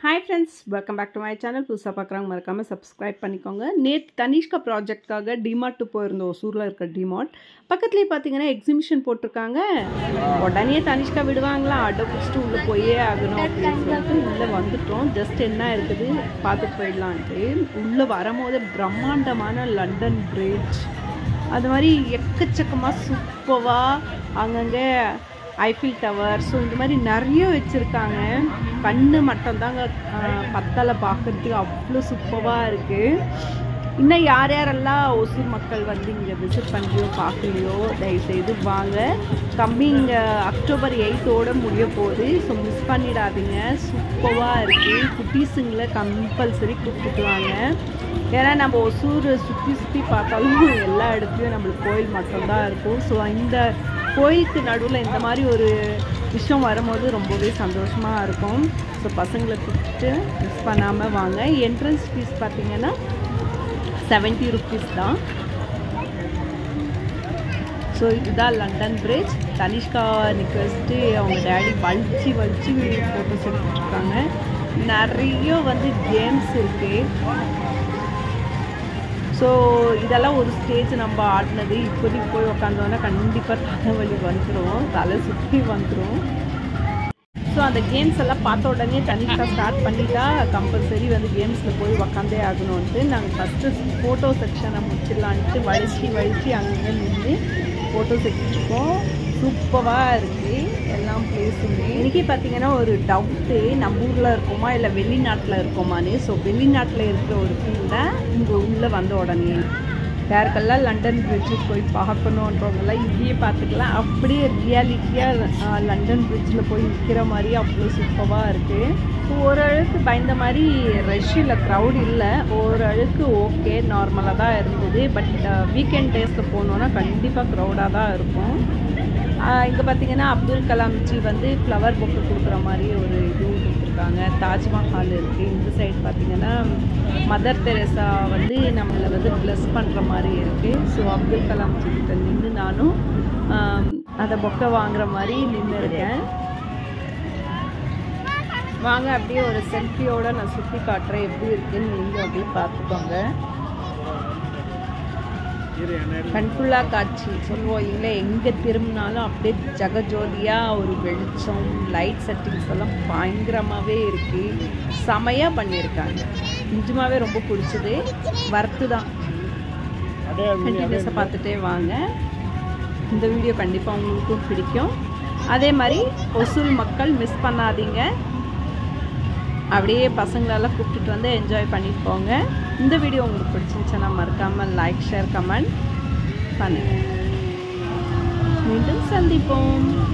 hi friends welcome back to my channel புதுசாக பார்க்குறாங்க மறக்காமல் சப்ஸ்கிரைப் பண்ணிக்கோங்க நேற்று தனிஷ்கா ப்ராஜெக்ட்காக டிமார்ட்டு போயிருந்தோம் ஒசூரில் இருக்க டிமார்ட் பக்கத்துலேயே பார்த்தீங்கன்னா எக்ஸிபிஷன் போட்டிருக்காங்க உடனே தனிஷ்கா விடுவாங்களா அடை பிடிச்சிட்டு உள்ளே போயே ஆகணும் அப்படின்னு சொல்லிட்டு உள்ளே வந்துட்டோம் ஜஸ்ட் என்ன இருக்குது பார்த்துட்டு போயிடலான்ட்டு உள்ளே வரும்போது பிரம்மாண்டமான லண்டன் பிரிட்ஜ் அது மாதிரி எக்கச்சக்கமாக சூப்பராக அங்கங்கே ஐஃபில் டவர் ஸோ இந்த மாதிரி நிறைய வச்சுருக்காங்க கண்ணு மட்டும்தாங்க பத்தலை பார்க்குறதுக்கு அவ்வளோ சூப்பராக இருக்குது இன்னும் யார் யாரெல்லாம் ஒசூர் மக்கள் வந்து இங்கே விசிட் பண்ணுறியோ பார்க்கலையோ தயவுசெய்து வாங்க கம்மிங் அக்டோபர் எயித்தோடு முடிய போகுது ஸோ மிஸ் பண்ணிடாதீங்க சூப்பராக இருக்குது குட்டீஸுங்களை கம்பல்சரி கூப்பிட்டு வாங்க ஏன்னா நம்ம ஒசூர் சுற்றி சுற்றி பார்த்தாலும் எல்லா இடத்துலையும் நம்மளுக்கு கோயில் மட்டும்தான் இருக்கும் ஸோ இந்த கோயிலுக்கு நடுவில் இந்த மாதிரி ஒரு விஷயம் வரும்போது ரொம்பவே சந்தோஷமாக இருக்கும் ஸோ பசங்களை கூப்பிட்டு மிஸ் பண்ணாமல் வாங்க என்ட்ரன்ஸ் ஃபீஸ் பார்த்தீங்கன்னா செவன்ட்டி ருபீஸ் தான் ஸோ இதுதான் லண்டன் பிரிட்ஜ் தனிஷ்கா நிற்க வச்சுட்டு அவங்க டேடி வலிச்சு வலிச்சு வீடியோ ஃபோட்டோஸ் எடுத்துட்ருக்காங்க நிறைய வந்து கேம்ஸ் இருக்குது ஸோ இதெல்லாம் ஒரு ஸ்டேஜ் நம்ம ஆடினது இப்போதைக்கு போய் உக்காந்தோன்னா கண்டிப்பாக தலைவலி வந்துடும் தலை சுற்றி வந்துடும் ஸோ அந்த கேம்ஸ் எல்லாம் பார்த்த உடனே தனிக்காக ஸ்டார்ட் பண்ணிட்டா கம்பல்சரி வந்து கேம்ஸில் போய் உக்காந்தே ஆகணும்ன்ட்டு நாங்கள் ஃபஸ்ட்டு ஃபோட்டோ செக்ஷனை முடிச்சிடலான்ட்டு வலிச்சு வலிச்சு அங்கங்கே நின்று ஃபோட்டோஸ் எடுத்துருக்கோம் சூப்பராக இருக்குது எல்லாம் பிளேஸுமே இன்றைக்கி பார்த்தீங்கன்னா ஒரு டவுட்டு நம்ம ஊரில் இருக்கோமா இல்லை வெளிநாட்டில் இருக்கோமான்னு ஸோ வெளிநாட்டில் இருக்கிற ஒரு ஃபீல் தான் இங்கே உள்ளே வந்த உடனே யாருக்கெல்லாம் லண்டன் பிரிட்ஜு போய் பார்க்கணுன்றவங்கெல்லாம் இங்கேயே பார்த்துக்கலாம் அப்படியே ரியாலிட்டியாக லண்டன் பிரிட்ஜில் போய் நிற்கிற மாதிரி அவ்வளோ சூப்பராக இருக்குது ஸோ ஓரளவுக்கு பயந்த மாதிரி ரஷ் இல்லை க்ரௌட் இல்லை ஓரளவுக்கு ஓகே நார்மலாக தான் இருந்தது பட் வீக்கெண்ட் டேஸில் போனோன்னா கண்டிப்பாக க்ரௌடாக தான் இருக்கும் இங்கே பார்த்தீங்கன்னா அப்துல் கலாம்ஜி வந்து ஃப்ளவர் பொக்கு கொடுக்குற மாதிரி ஒரு இது கொடுத்துருக்காங்க தாஜ்மஹால் இருக்குது இந்த சைடு பார்த்தீங்கன்னா மதர் தெரேசா வந்து நம்மளை வந்து ப்ளஸ் பண்ணுற மாதிரி இருக்குது ஸோ அப்துல் கலாம்ஜி கிட்ட நின்று நானும் அதை பொக்கை வாங்குற மாதிரி நின்று இருக்கேன் வாங்க அப்படியே ஒரு செல்ஃபியோட நான் சுற்றி காட்டுறேன் எப்படி இருக்குன்னு நீங்கள் அப்படியே பார்த்துக்கோங்க கண்குள்ளா காட்சி சொல்லுவோம் இல்லை எங்கே திரும்பினாலும் அப்படியே ஜகஜோதியாக ஒரு வெளிச்சம் லைட் செட்டிங்ஸ் எல்லாம் பயங்கரமாகவே இருக்குது செமையாக பண்ணியிருக்காங்க நிஜமாகவே ரொம்ப பிடிச்சது வர்த்து தான் கண்டினியூஸாக பார்த்துட்டே வாங்க இந்த வீடியோ கண்டிப்பாக உங்களுக்கும் பிடிக்கும் அதே மாதிரி ஒசூல் மக்கள் மிஸ் பண்ணாதீங்க அப்படியே பசங்களெல்லாம் கூப்பிட்டுட்டு வந்து என்ஜாய் பண்ணிட்டு போங்க இந்த வீடியோ உங்களுக்கு பிடிச்சிருந்துச்சுன்னா மறக்காமல் லைக் ஷேர் கமெண்ட் பண்ணுங்கள் மீண்டும் சந்திப்போம்